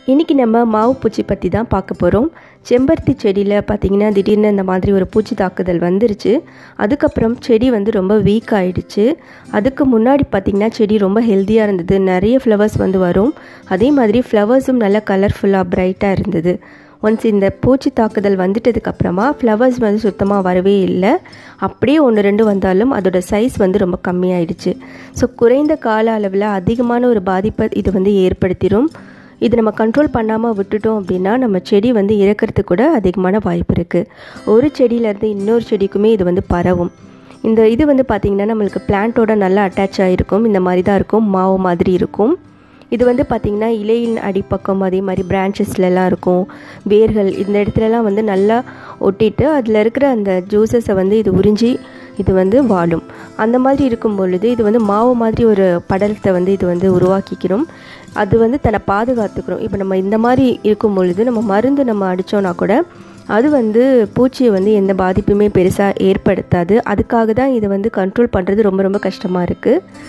இன்றைக்கி நம்ம மாவு பூச்சி பற்றி தான் பார்க்க போகிறோம் செம்பருத்தி செடியில் பார்த்திங்கன்னா திடீர்னு இந்த மாதிரி ஒரு பூச்சி தாக்குதல் வந்துருச்சு அதுக்கப்புறம் செடி வந்து ரொம்ப வீக் ஆயிடுச்சு அதுக்கு முன்னாடி பார்த்திங்கன்னா செடி ரொம்ப ஹெல்த்தியாக இருந்தது நிறைய ஃப்ளவர்ஸ் வந்து வரும் அதே மாதிரி ஃப்ளவர்ஸும் நல்லா கலர்ஃபுல்லாக பிரைட்டாக இருந்தது ஒன்ஸ் இந்த பூச்சி தாக்குதல் வந்துட்டதுக்கப்புறமா ஃப்ளவர்ஸ் வந்து சுத்தமாக வரவே இல்லை அப்படியே ஒன்று ரெண்டு வந்தாலும் அதோட சைஸ் வந்து ரொம்ப கம்மியாயிடுச்சு ஸோ குறைந்த கால அளவில் அதிகமான ஒரு பாதிப்பை இது வந்து ஏற்படுத்திடும் இது நம்ம கண்ட்ரோல் பண்ணாமல் விட்டுட்டோம் அப்படின்னா நம்ம செடி வந்து இறக்கிறதுக்கு கூட அதிகமான வாய்ப்பு இருக்குது ஒரு செடியிலேருந்து இன்னொரு செடிக்குமே இது வந்து பரவும் இந்த இது வந்து பார்த்திங்கன்னா நம்மளுக்கு பிளான்ட்டோட நல்லா அட்டாச் ஆகிருக்கும் இந்த மாதிரி தான் இருக்கும் மாவு மாதிரி இருக்கும் இது வந்து பார்த்திங்கன்னா இலையின் அடிப்பக்கம் அதே மாதிரி பிரான்ச்சஸ்லலாம் இருக்கும் வேர்கள் இந்த இடத்துலலாம் வந்து நல்லா ஒட்டிட்டு அதில் இருக்கிற அந்த ஜூஸஸை வந்து இது உறிஞ்சி இது வந்து வாழும் அந்த மாதிரி இருக்கும் பொழுது இது வந்து மாவு மாதிரி ஒரு படலத்தை வந்து இது வந்து உருவாக்கிக்கிறோம் அது வந்து தன்னை பாதுகாத்துக்கிறோம் இப்போ நம்ம இந்த மாதிரி இருக்கும் பொழுது நம்ம மருந்து நம்ம அடித்தோன்னா கூட அது வந்து பூச்சியை வந்து எந்த பாதிப்புமே பெருசாக ஏற்படுத்தாது அதுக்காக தான் இதை வந்து கண்ட்ரோல் பண்ணுறது ரொம்ப ரொம்ப கஷ்டமாக இருக்குது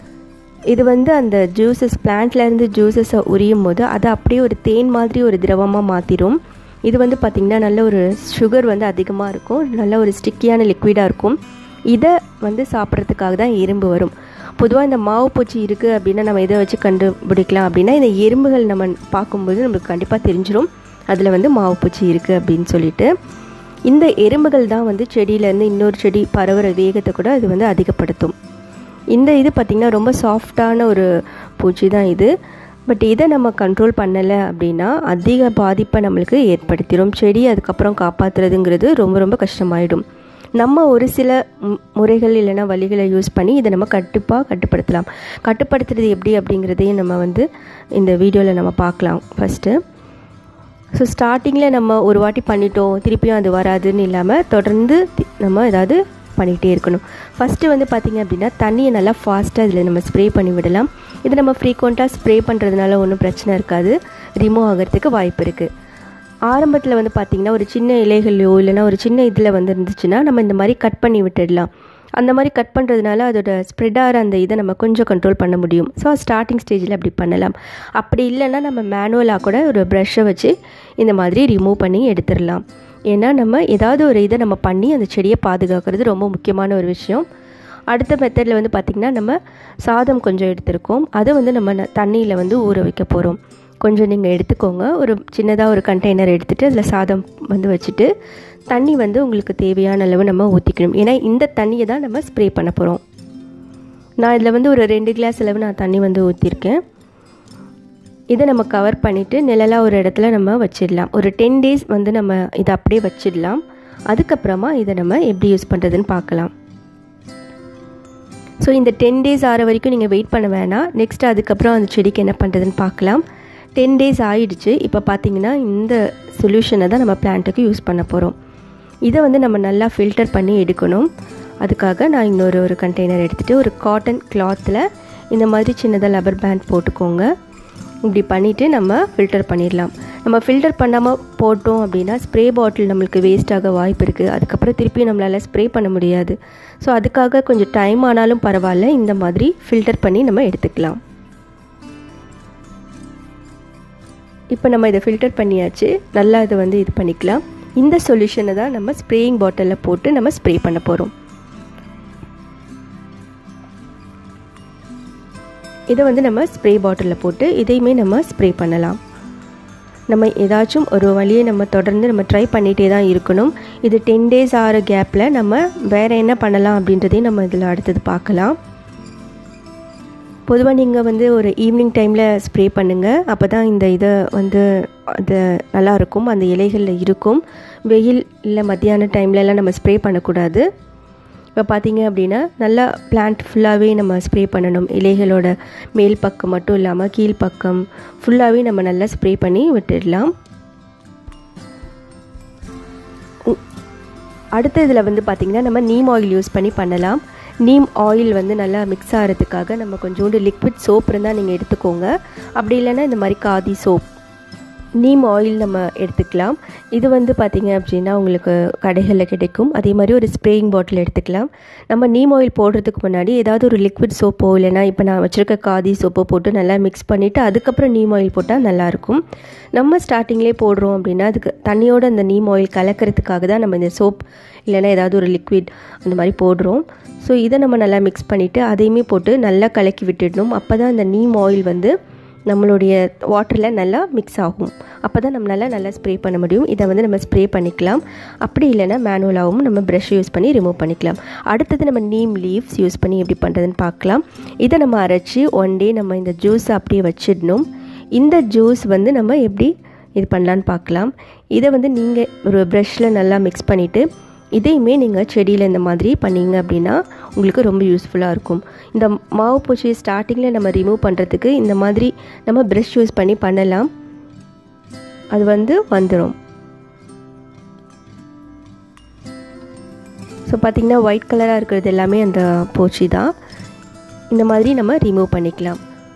இது வந்து அந்த ஜூஸஸ் பிளான்ட்லேருந்து ஜூஸஸை உரியும் போது அதை அப்படியே ஒரு தேன் மாதிரி ஒரு திரவமாக மாற்றிடும் இது வந்து பார்த்திங்கன்னா நல்ல ஒரு சுகர் வந்து அதிகமாக இருக்கும் நல்ல ஒரு ஸ்டிக்கியான லிக்விடாக இருக்கும் இதை வந்து சாப்பிட்றதுக்காக தான் எறும்பு வரும் பொதுவாக இந்த மாவு பூச்சி இருக்குது அப்படின்னா நம்ம இதை வச்சு கண்டுபிடிக்கலாம் அப்படின்னா இந்த எறும்புகள் நம்ம பார்க்கும்போது நம்மளுக்கு கண்டிப்பாக தெரிஞ்சிடும் அதில் வந்து மாவு பூச்சி இருக்குது அப்படின்னு சொல்லிட்டு இந்த எறும்புகள் தான் வந்து செடியிலேருந்து இன்னொரு செடி பரவுற வேகத்தை கூட இது வந்து அதிகப்படுத்தும் இந்த இது பார்த்திங்கன்னா ரொம்ப சாஃப்டான ஒரு பூச்சி தான் இது பட் இதை நம்ம கண்ட்ரோல் பண்ணலை அப்படின்னா அதிக பாதிப்பை நம்மளுக்கு ஏற்படுத்திடும் செடி அதுக்கப்புறம் காப்பாற்றுறதுங்கிறது ரொம்ப ரொம்ப கஷ்டமாயிடும் நம்ம ஒரு சில முறைகள் இல்லைன்னா வழிகளை யூஸ் பண்ணி இதை நம்ம கட்டுப்பாக கட்டுப்படுத்தலாம் கட்டுப்படுத்துறது எப்படி அப்படிங்கிறதையும் நம்ம வந்து இந்த வீடியோவில் நம்ம பார்க்கலாம் ஃபஸ்ட்டு ஸோ ஸ்டார்டிங்கில் நம்ம ஒரு வாட்டி பண்ணிட்டோம் திருப்பியும் அது வராதுன்னு இல்லாமல் தொடர்ந்து நம்ம ஏதாவது பண்ணிகிட்டே இருக்கணும் ஃபஸ்ட்டு வந்து பார்த்திங்க அப்படின்னா தண்ணியை நல்லா ஃபாஸ்ட்டாக இதில் நம்ம ஸ்ப்ரே பண்ணி விடலாம் இது நம்ம ஃப்ரீக்வெண்ட்டாக ஸ்ப்ரே பண்ணுறதுனால ஒன்றும் பிரச்சனை இருக்காது ரிமூவ் ஆகிறதுக்கு வாய்ப்பு இருக்குது ஆரம்பத்தில் வந்து பார்த்திங்கன்னா ஒரு சின்ன இலைகளையோ இல்லைனா ஒரு சின்ன இதில் வந்து இருந்துச்சுன்னா நம்ம இந்த மாதிரி கட் பண்ணி விட்டுடலாம் அந்த மாதிரி கட் பண்ணுறதுனால அதோட ஸ்ப்ரெட் ஆகிற அந்த இதை நம்ம கொஞ்சம் கண்ட்ரோல் பண்ண முடியும் ஸோ ஸ்டார்டிங் ஸ்டேஜில் அப்படி பண்ணலாம் அப்படி இல்லைன்னா நம்ம மேனுவலாக கூட ஒரு ப்ரஷ்ஷை வச்சு இந்த மாதிரி ரிமூவ் பண்ணி எடுத்துடலாம் ஏன்னா நம்ம ஏதாவது ஒரு இதை நம்ம பண்ணி அந்த செடியை பாதுகாக்கிறது ரொம்ப முக்கியமான ஒரு விஷயம் அடுத்த மெத்தடில் வந்து பார்த்திங்கன்னா நம்ம சாதம் கொஞ்சம் எடுத்திருக்கோம் அதை வந்து நம்ம தண்ணியில் வந்து ஊற வைக்க போகிறோம் கொஞ்சம் நீங்கள் எடுத்துக்கோங்க ஒரு சின்னதாக ஒரு கண்டெய்னர் எடுத்துகிட்டு அதில் சாதம் வந்து வச்சுட்டு தண்ணி வந்து உங்களுக்கு தேவையான அளவு நம்ம ஊற்றிக்கணும் ஏன்னா இந்த தண்ணியை தான் நம்ம ஸ்ப்ரே பண்ண போகிறோம் நான் இதில் வந்து ஒரு ரெண்டு கிளாஸ் அளவு நான் தண்ணி வந்து ஊற்றிருக்கேன் இதை நம்ம கவர் பண்ணிவிட்டு நிழலாக ஒரு இடத்துல நம்ம வச்சிடலாம் ஒரு டென் டேஸ் வந்து நம்ம இதை அப்படியே வச்சிடலாம் அதுக்கப்புறமா இதை நம்ம எப்படி யூஸ் பண்ணுறதுன்னு பார்க்கலாம் ஸோ இந்த டென் டேஸ் ஆகிற வரைக்கும் நீங்கள் வெயிட் பண்ண வேணாம் நெக்ஸ்ட் அதுக்கப்புறம் அந்த செடிக்கு என்ன பண்ணுறதுன்னு பார்க்கலாம் டென் டேஸ் ஆகிடுச்சு இப்போ பார்த்தீங்கன்னா இந்த சொல்யூஷனை தான் நம்ம பிளான்ட்டுக்கு யூஸ் பண்ண போகிறோம் இதை வந்து நம்ம நல்லா ஃபில்டர் பண்ணி எடுக்கணும் அதுக்காக நான் இன்னொரு ஒரு கண்டெய்னர் எடுத்துகிட்டு ஒரு காட்டன் கிளாத்தில் இந்த மாதிரி சின்னதாக லப்பர் பேண்ட் போட்டுக்கோங்க இப்படி பண்ணிவிட்டு நம்ம ஃபில்டர் பண்ணிடலாம் நம்ம ஃபில்டர் பண்ணாமல் போட்டோம் அப்படின்னா ஸ்ப்ரே பாட்டில் நம்மளுக்கு வேஸ்ட் ஆக வாய்ப்பு இருக்குது அதுக்கப்புறம் திருப்பி நம்மளால் ஸ்ப்ரே பண்ண முடியாது ஸோ அதுக்காக கொஞ்சம் டைம் ஆனாலும் பரவாயில்ல இந்த மாதிரி ஃபில்டர் பண்ணி நம்ம எடுத்துக்கலாம் இப்போ நம்ம இதை ஃபில்டர் பண்ணியாச்சு நல்லா இதை வந்து இது பண்ணிக்கலாம் இந்த சொல்யூஷனை தான் நம்ம ஸ்ப்ரேயிங் பாட்டிலில் போட்டு நம்ம ஸ்ப்ரே பண்ண போகிறோம் இதை வந்து நம்ம ஸ்ப்ரே பாட்டிலில் போட்டு இதையுமே நம்ம ஸ்ப்ரே பண்ணலாம் நம்ம ஏதாச்சும் ஒரு வழியை நம்ம தொடர்ந்து நம்ம ட்ரை பண்ணிகிட்டே தான் இருக்கணும் இது டென் டேஸ் ஆகிற கேப்பில் நம்ம வேறு என்ன பண்ணலாம் அப்படின்றதையும் நம்ம இதில் அடுத்தது பார்க்கலாம் பொதுவாக நீங்கள் வந்து ஒரு ஈவினிங் டைமில் ஸ்ப்ரே பண்ணுங்கள் அப்போ தான் இந்த இதை வந்து அது நல்லாயிருக்கும் அந்த இலைகளில் இருக்கும் வெயில் இல்லை மத்தியான டைம்லலாம் நம்ம ஸ்ப்ரே பண்ணக்கூடாது இப்போ பார்த்தீங்க அப்படின்னா நல்லா பிளான்ட் ஃபுல்லாகவே நம்ம ஸ்ப்ரே பண்ணணும் இலைகளோட மேல் பக்கம் மட்டும் இல்லாமல் கீழ்ப்பக்கம் ஃபுல்லாகவே நம்ம நல்லா ஸ்ப்ரே பண்ணி விட்டுடலாம் அடுத்த இதில் வந்து பார்த்திங்கன்னா நம்ம நீம் ஆயில் யூஸ் பண்ணி பண்ணலாம் நீம் ஆயில் வந்து நல்லா மிக்ஸ் ஆகிறதுக்காக நம்ம கொஞ்சோண்டு லிக்விட் சோப் இருந்தால் நீங்கள் எடுத்துக்கோங்க அப்படி இல்லைன்னா இந்த மாதிரி காதி சோப் நீம் ஆயில் நம்ம எடுத்துக்கலாம் இது வந்து பார்த்திங்க அப்படின்னா உங்களுக்கு கடைகளில் கிடைக்கும் அதே மாதிரி ஒரு ஸ்ப்ரேயிங் பாட்டில் எடுத்துக்கலாம் நம்ம நீம் ஆயில் போடுறதுக்கு முன்னாடி ஏதாவது ஒரு லிக்விட் சோப்போ இல்லைனா இப்போ நான் வச்சுருக்க காதி சோப்போ போட்டு நல்லா மிக்ஸ் பண்ணிவிட்டு அதுக்கப்புறம் நீம் ஆயில் போட்டால் நல்லாயிருக்கும் நம்ம ஸ்டார்டிங்லேயே போடுறோம் அப்படின்னா அதுக்கு தண்ணியோட அந்த நீம் ஆயில் கலக்கிறதுக்காக தான் நம்ம இந்த சோப் இல்லைனா ஏதாவது ஒரு லிக்விட் அந்த மாதிரி போடுறோம் ஸோ இதை நம்ம நல்லா மிக்ஸ் பண்ணிவிட்டு அதையுமே போட்டு நல்லா கலக்கி விட்டுடணும் அப்போ தான் அந்த நீம் ஆயில் வந்து நம்மளுடைய வாட்டரில் நல்லா மிக்ஸ் ஆகும் அப்போ தான் நம்மளால் நல்லா ஸ்ப்ரே பண்ண முடியும் இதை வந்து நம்ம ஸ்ப்ரே பண்ணிக்கலாம் அப்படி இல்லைன்னா மேனுவலாகவும் நம்ம ப்ரஷ் யூஸ் பண்ணி ரிமூவ் பண்ணிக்கலாம் அடுத்தது நம்ம நீம் லீவ்ஸ் யூஸ் பண்ணி எப்படி பண்ணுறதுன்னு பார்க்கலாம் இதை நம்ம அரைச்சி ஒன் டே நம்ம இந்த ஜூஸை அப்படியே வச்சிடணும் இந்த ஜூஸ் வந்து நம்ம எப்படி இது பண்ணலான்னு பார்க்கலாம் இதை வந்து நீங்கள் ஒரு ப்ரஷ்ஷில் நல்லா மிக்ஸ் பண்ணிவிட்டு இதையுமே நீங்கள் செடியில் இந்த மாதிரி பண்ணிங்க அப்படின்னா உங்களுக்கு ரொம்ப யூஸ்ஃபுல்லாக இருக்கும் இந்த மாவு பூச்சியை ஸ்டார்டிங்கில் நம்ம ரிமூவ் பண்ணுறதுக்கு இந்த மாதிரி நம்ம ப்ரஷ் யூஸ் பண்ணி பண்ணலாம் அது வந்து வந்துடும் ஸோ பார்த்திங்கன்னா ஒயிட் கலராக இருக்கிறது எல்லாமே அந்த பூச்சி தான் இந்த மாதிரி நம்ம ரிமூவ் பண்ணிக்கலாம்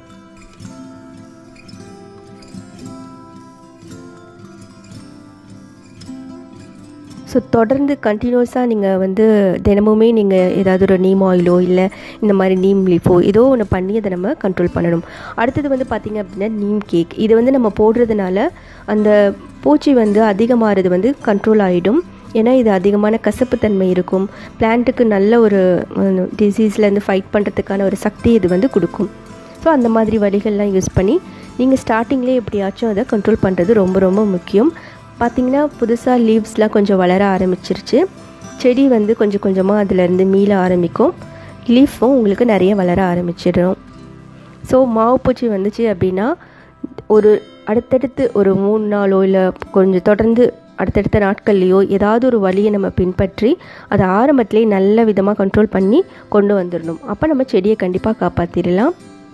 ஸோ தொடர்ந்து கண்டினியூஸாக நீங்கள் வந்து தினமுமே நீங்கள் ஏதாவது ஒரு நீம் ஆயிலோ இல்லை இந்த மாதிரி நீம் லீஃபோ ஏதோ ஒன்று பண்ணி அதை நம்ம கண்ட்ரோல் பண்ணணும் அடுத்தது வந்து பார்த்திங்க அப்படின்னா நீம் கேக் இது வந்து நம்ம போடுறதுனால அந்த பூச்சி வந்து அதிகமாகிறது வந்து கண்ட்ரோல் ஆகிடும் ஏன்னா இது அதிகமான கசப்புத்தன்மை இருக்கும் பிளான்ட்டுக்கு நல்ல ஒரு டிசீஸ்லேருந்து ஃபைட் பண்ணுறதுக்கான ஒரு சக்தி இது வந்து கொடுக்கும் ஸோ அந்த மாதிரி வழிகள்லாம் யூஸ் பண்ணி நீங்கள் ஸ்டார்டிங்லேயே எப்படியாச்சும் அதை கண்ட்ரோல் பண்ணுறது ரொம்ப ரொம்ப முக்கியம் பார்த்திங்கன்னா புதுசாக லீவ்ஸ்லாம் கொஞ்சம் வளர ஆரம்பிச்சிருச்சு செடி வந்து கொஞ்சம் கொஞ்சமாக அதிலேருந்து மீள ஆரம்பிக்கும் லீஃபும் உங்களுக்கு நிறைய வளர ஆரம்பிச்சிடும் ஸோ மாவு பூச்சி வந்துச்சு அப்படின்னா ஒரு அடுத்தடுத்து ஒரு மூணு நாளோ இல்லை கொஞ்சம் தொடர்ந்து அடுத்தடுத்த நாட்கள்லேயோ ஏதாவது ஒரு வழியை நம்ம பின்பற்றி அதை ஆரம்பத்திலே நல்ல விதமாக கண்ட்ரோல் பண்ணி கொண்டு வந்துடணும் அப்போ நம்ம செடியை கண்டிப்பாக காப்பாற்றிடலாம்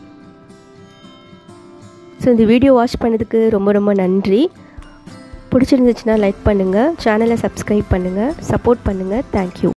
ஸோ இந்த வீடியோ வாட்ச் பண்ணதுக்கு ரொம்ப ரொம்ப நன்றி பிடிச்சிருந்துச்சுன்னா லைக் பண்ணுங்கள் சேனலை சப்ஸ்கிரைப் பண்ணுங்கள் சப்போர்ட் பண்ணுங்கள் தேங்க்யூ